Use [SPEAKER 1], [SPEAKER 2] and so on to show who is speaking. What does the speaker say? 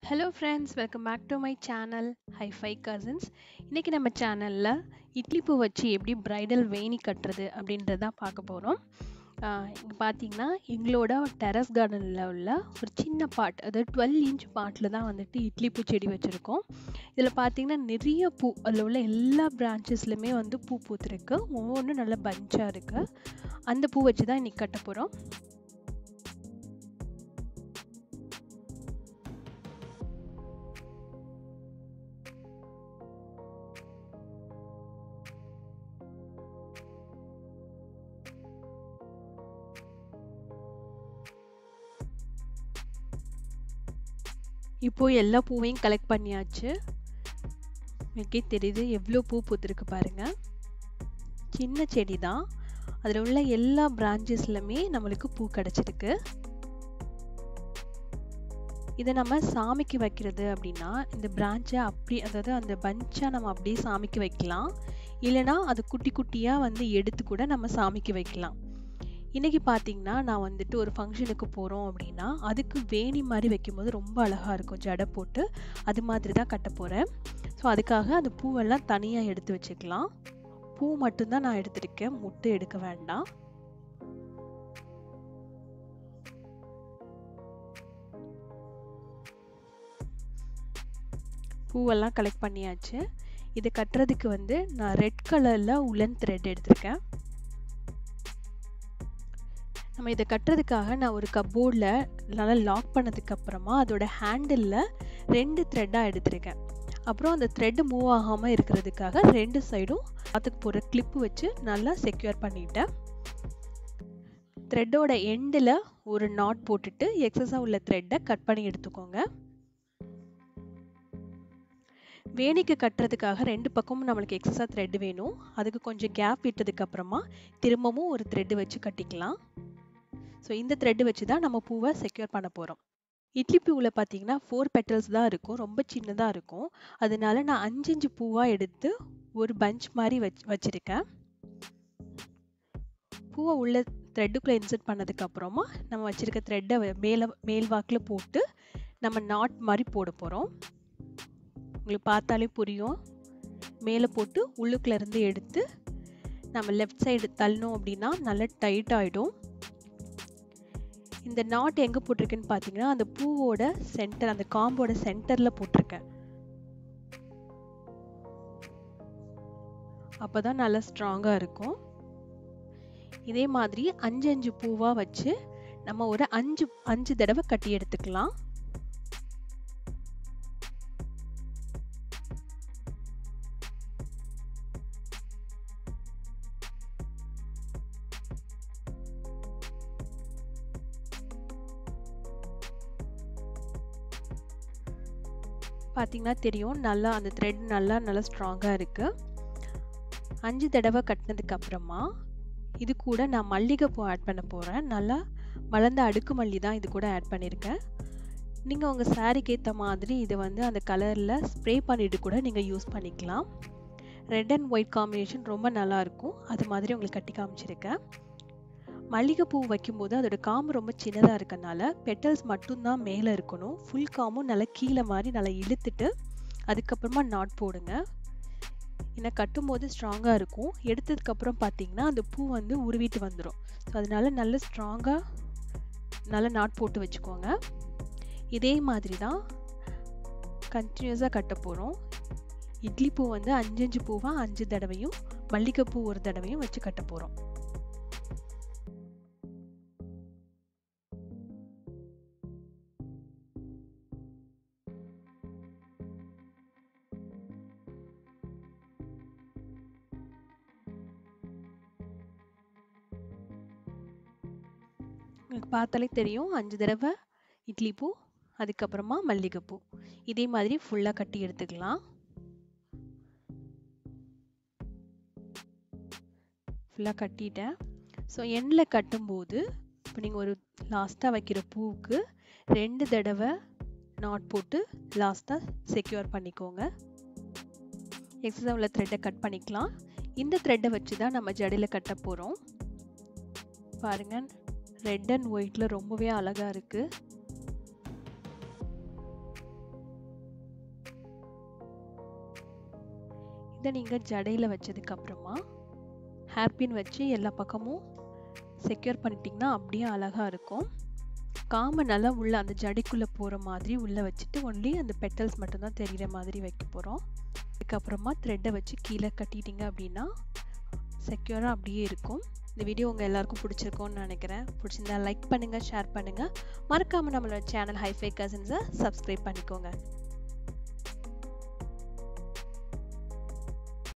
[SPEAKER 1] hello friends welcome back to my channel hifi cousins இன்றைக்கி நம்ம சேனலில் இட்லி பூ வச்சு எப்படி ப்ரைடல் வேணி கட்டுறது அப்படின்றத பார்க்க போகிறோம் இங்கே பார்த்தீங்கன்னா எங்களோட டெரஸ் கார்டனில் உள்ள ஒரு சின்ன பாட் அதாவது டுவெல் இன்ச் பாட்டில் தான் வந்துட்டு இட்லி பூ செடி வச்சுருக்கோம் இதில் பார்த்தீங்கன்னா நிறைய பூ அதில் உள்ள எல்லா பிரான்ச்சஸ்லையுமே வந்து பூ பூத்துருக்கு ஒவ்வொன்றும் நல்ல பஞ்சாக இருக்குது அந்த பூ வச்சு தான் இன்றைக்கி கட்ட போகிறோம் இப்போது எல்லா பூவையும் கலெக்ட் பண்ணியாச்சு உங்களுக்கே தெரியுது எவ்வளோ பூ பூத்துருக்கு பாருங்கள் சின்ன செடி தான் அதில் உள்ள எல்லா பிரான்ச்சஸ்லையுமே நம்மளுக்கு பூ கிடச்சிருக்கு இதை நம்ம சாமிக்கு வைக்கிறது அப்படின்னா இந்த பிரான்ச்சை அப்படி அதாவது அந்த பஞ்சாக நம்ம அப்படியே சாமிக்கு வைக்கலாம் இல்லைனா அது குட்டி குட்டியாக வந்து எடுத்து கூட நம்ம சாமிக்கு வைக்கலாம் இன்றைக்கி பார்த்தீங்கன்னா நான் வந்துட்டு ஒரு ஃபங்க்ஷனுக்கு போகிறோம் அப்படின்னா அதுக்கு வேணி மாதிரி வைக்கும்போது ரொம்ப அழகாக இருக்கும் ஜடை போட்டு அது மாதிரி தான் கட்ட போகிறேன் ஸோ அதுக்காக அந்த பூவெல்லாம் தனியாக எடுத்து வச்சுக்கலாம் பூ மட்டும்தான் நான் எடுத்திருக்கேன் முட்டு எடுக்க வேண்டாம் பூவெல்லாம் கலெக்ட் பண்ணியாச்சு இது கட்டுறதுக்கு வந்து நான் ரெட் கலரில் உலன் த்ரெட் எடுத்திருக்கேன் நம்ம இதை கட்டுறதுக்காக நான் ஒரு கப்போர்டில் நல்லா லாக் பண்ணதுக்கப்புறமா அதோட ஹேண்டிலில் ரெண்டு த்ரெட்டாக எடுத்திருக்கேன் அப்புறம் அந்த த்ரெட்டு மூவ் ஆகாமல் இருக்கிறதுக்காக ரெண்டு சைடும் அதுக்கு போகிற கிளிப்பு வச்சு நல்லா செக்யூர் பண்ணிட்டேன் த்ரெட்டோட எண்டில் ஒரு நாட் போட்டுட்டு எக்ஸஸாக உள்ள த்ரெட்டை கட் பண்ணி எடுத்துக்கோங்க வேணிக்கு கட்டுறதுக்காக ரெண்டு பக்கமும் நம்மளுக்கு எக்ஸஸாக த்ரெட் வேணும் அதுக்கு கொஞ்சம் கேப் விட்டதுக்கப்புறமா திரும்பவும் ஒரு த்ரெட்டு வச்சு கட்டிக்கலாம் ஸோ இந்த த்ரெட்டு வச்சு தான் நம்ம பூவை செக்யூர் பண்ண போகிறோம் இட்லி பூவில் பார்த்தீங்கன்னா ஃபோர் பெட்டல்ஸ் தான் இருக்கும் ரொம்ப சின்னதாக இருக்கும் அதனால நான் அஞ்சு அஞ்சு பூவாக எடுத்து ஒரு பஞ்ச் மாதிரி வச் வச்சுருக்கேன் பூவை உள்ள த்ரெட்டுக்குள்ளே இன்சர்ட் பண்ணதுக்கப்புறமா நம்ம வச்சுருக்க த்ரெட்டை மேலே மேல் வாக்கில் போட்டு நம்ம நாட் மாதிரி போட போகிறோம் உங்களுக்கு பார்த்தாலே புரியும் மேலே போட்டு உள்ளுக்குள்ளேருந்து எடுத்து நம்ம லெஃப்ட் சைடு தள்ளணும் அப்படின்னா நல்லா டைட் ஆகிடும் இந்த நாட் எங்கே போட்டிருக்குன்னு பார்த்தீங்கன்னா அந்த பூவோட சென்டர் அந்த காம்போட சென்டரில் போட்டிருக்கேன் அப்போ தான் நல்லா ஸ்ட்ராங்காக இருக்கும் இதே மாதிரி அஞ்சு அஞ்சு பூவாக வச்சு நம்ம ஒரு அஞ்சு அஞ்சு தடவை கட்டி எடுத்துக்கலாம் பார்த்தீங்கன்னா தெரியும் நல்லா அந்த த்ரெட் நல்லா நல்லா ஸ்ட்ராங்காக இருக்குது அஞ்சு தடவை கட்டினதுக்கு அப்புறமா இது கூட நான் மல்லிகைப்பூ ஆட் பண்ண போகிறேன் நல்லா மலர்ந்த அடுக்கு மல்லி தான் இது கூட ஆட் பண்ணியிருக்கேன் நீங்கள் உங்கள் சாரீக்கு ஏற்ற மாதிரி இதை வந்து அந்த கலரில் ஸ்ப்ரே பண்ணிவிட்டு கூட நீங்கள் யூஸ் பண்ணிக்கலாம் ரெட் அண்ட் ஒயிட் காம்பினேஷன் ரொம்ப நல்லாயிருக்கும் அது மாதிரி உங்களுக்கு கட்டி காமிச்சிருக்கேன் மல்லிகைப்பூ வைக்கும்போது அதோட காம்பு ரொம்ப சின்னதாக இருக்கனால பெட்டல்ஸ் மட்டும்தான் மேலே இருக்கணும் ஃபுல் காம்பும் நல்லா கீழே மாதிரி நல்லா இழுத்துட்டு அதுக்கப்புறமா நாட் போடுங்க ஏன்னா கட்டும்போது ஸ்ட்ராங்காக இருக்கும் எடுத்ததுக்கப்புறம் பார்த்தீங்கன்னா அந்த பூ வந்து உருவிட்டு வந்துடும் ஸோ அதனால நல்ல ஸ்ட்ராங்காக நல்ல நாட் போட்டு வச்சுக்கோங்க இதே மாதிரி தான் கண்டினியூஸாக கட்ட போகிறோம் இட்லி பூ வந்து அஞ்சு அஞ்சு பூவாக அஞ்சு தடவையும் மல்லிகைப்பூ ஒரு தடவையும் வச்சு கட்ட போகிறோம் உங்களுக்கு பார்த்தாலே தெரியும் அஞ்சு தடவை இட்லி பூ அதுக்கப்புறமா மல்லிகைப்பூ இதே மாதிரி ஃபுல்லாக கட்டி எடுத்துக்கலாம் ஃபுல்லாக கட்டிட்டேன் ஸோ எண்ணில் கட்டும்போது இப்போ நீங்கள் ஒரு லாஸ்ட்டாக வைக்கிற பூவுக்கு ரெண்டு தடவை நாட் போட்டு லாஸ்ட்டாக செக்யூர் பண்ணிக்கோங்க எக்ஸஸாக உள்ள த்ரெட்டை கட் பண்ணிக்கலாம் இந்த த்ரெட்டை வச்சு தான் நம்ம ஜடையில் கட்ட போகிறோம் பாருங்கள் ரெட் அண்ட் ஒயிட்டில் ரொம்பவே அழகாக இருக்குது இதை நீங்கள் ஜடையில் வச்சதுக்கப்புறமா ஹேர்பின் வச்சு எல்லா பக்கமும் செக்யூர் பண்ணிட்டிங்கன்னா அப்படியே அழகாக இருக்கும் காம்பை நல்லா உள்ளே அந்த ஜடைக்குள்ளே போகிற மாதிரி உள்ளே வச்சுட்டு ஒன்லி அந்த பெட்டல்ஸ் மட்டும்தான் தெரிகிற மாதிரி வைக்க போகிறோம் அதுக்கப்புறமா த்ரெட்டை வச்சு கீழே கட்டிட்டீங்க அப்படின்னா செக்யூராக அப்படியே இருக்கும் இந்த வீடியோ உங்கள் எல்லாருக்கும் பிடிச்சிருக்கும்னு நினைக்கிறேன் பிடிச்சிருந்தா லைக் பண்ணுங்கள் ஷேர் பண்ணுங்கள் மறக்காமல் நம்மளோட சேனல் ஹைஃபை கசின்ஸை சப்ஸ்கிரைப் பண்ணிக்கோங்க